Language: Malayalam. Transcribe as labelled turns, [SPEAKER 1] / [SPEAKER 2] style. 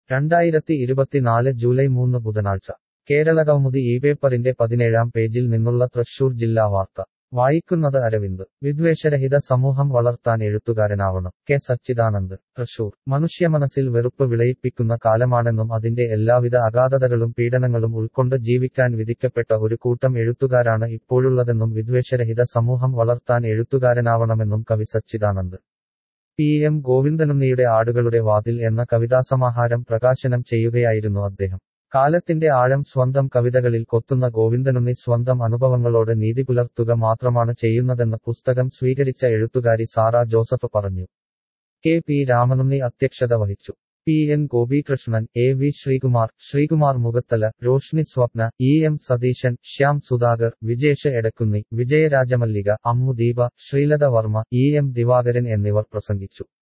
[SPEAKER 1] രണ്ടായിരത്തി ഇരുപത്തിനാല് ജൂലൈ മൂന്ന് ബുധനാഴ്ച കേരളകൗമുദി ഈ പേപ്പറിന്റെ പതിനേഴാം പേജിൽ നിന്നുള്ള തൃശൂർ ജില്ലാ വാർത്ത വായിക്കുന്നത് അരവിന്ദ് വിദ്വേഷരഹിത സമൂഹം വളർത്താൻ എഴുത്തുകാരനാവണം കെ സച്ചിദാനന്ദ് തൃശൂർ മനുഷ്യമനസ്സിൽ വെറുപ്പ് വിളയിപ്പിക്കുന്ന കാലമാണെന്നും അതിന്റെ എല്ലാവിധ അഗാധതകളും പീഡനങ്ങളും ഉൾക്കൊണ്ട് ജീവിക്കാൻ വിധിക്കപ്പെട്ട ഒരു കൂട്ടം എഴുത്തുകാരാണ് ഇപ്പോഴുള്ളതെന്നും വിദ്വേഷരഹിത സമൂഹം വളർത്താൻ എഴുത്തുകാരനാവണമെന്നും കവി സച്ചിദാനന്ദ് പി എം ഗോവിന്ദനുണ്ണിയുടെ ആടുകളുടെ വാതിൽ എന്ന കവിതാസമാഹാരം പ്രകാശനം ചെയ്യുകയായിരുന്നു അദ്ദേഹം കാലത്തിന്റെ ആഴം സ്വന്തം കവിതകളിൽ കൊത്തുന്ന ഗോവിന്ദനുണ്ണി സ്വന്തം അനുഭവങ്ങളോട് നീതി പുലർത്തുക മാത്രമാണ് ചെയ്യുന്നതെന്ന് പുസ്തകം സ്വീകരിച്ച എഴുത്തുകാരി സാറ ജോസഫ് പറഞ്ഞു കെ പി രാമനുണ്ണി അധ്യക്ഷത വഹിച്ചു P N Gopikrishnan A V Sreekumar Sreekumar Mukhathala Roshni Swapna E M Satheesan Shyam Sudhakar Vijesh Edakkunni Vijayarajamallika Ammu Deepa Sreelatha Varma E M Divakaran എന്നിവർ പ്രസംഗിച്ചു